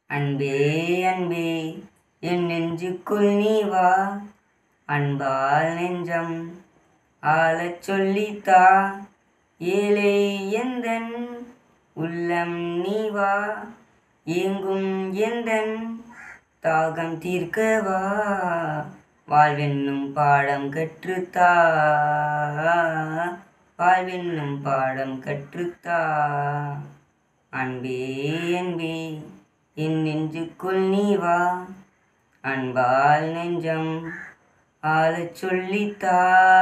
அன்பே அன்பே என் நெஞ்சுக்குள் நீ வா அன்பால் நெஞ்சம் ஆளச் சொல்லித்தா ஏழை எந்தன் உள்ளம் நீ வா ஏங்கும் எந்தன் தாகம் தீர்க்கவா வாழ்வென்னும் பாடம் கற்றுத்தா வாழ்வென்னும் பாடம் கற்றுத்தா அன்பே அன்பே என் நெஞ்சுக்குள் நீ வா அன்பால் நெஞ்சம் ஆளச் சொல்லித்தா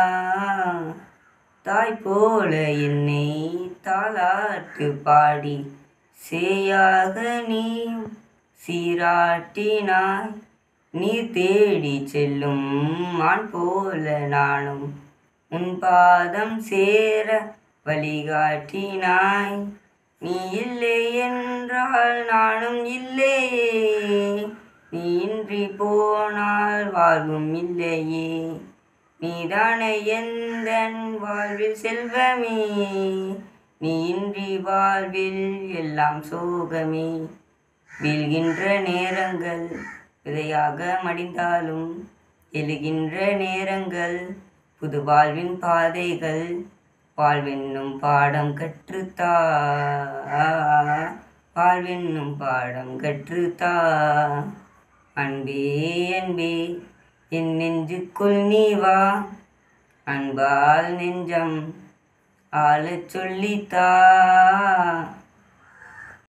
தாய் போல என்னை தாளாட்டு பாடி சேயாக நீ சீராட்டினாய் நீ தேடி செல்லும் மான் போல நானும் உன் பாதம் சேர வழிகாட்டினாய் நீ இல்லை என்றால் நானும் இல்லையே நீ இன்றி போனால் வாழ்வும் இல்லையே நீதானே எந்தன் வாழ்வில் செல்வமே நீ இன்றி வாழ்வில் எல்லாம் சோகமே வீழ்கின்ற நேரங்கள் விதையாக மடிந்தாலும் எழுகின்ற நேரங்கள் புது வாழ்வின் பாதைகள் வாழ்வென்னும் பாடம் கற்றுத்தா வாழ்வென்னும் பாடம் கற்றுத்தா அன்பே அன்பே என் நெஞ்சுக்குள் நீ வா அன்பால் நெஞ்சம் ஆளச் சொல்லித்தா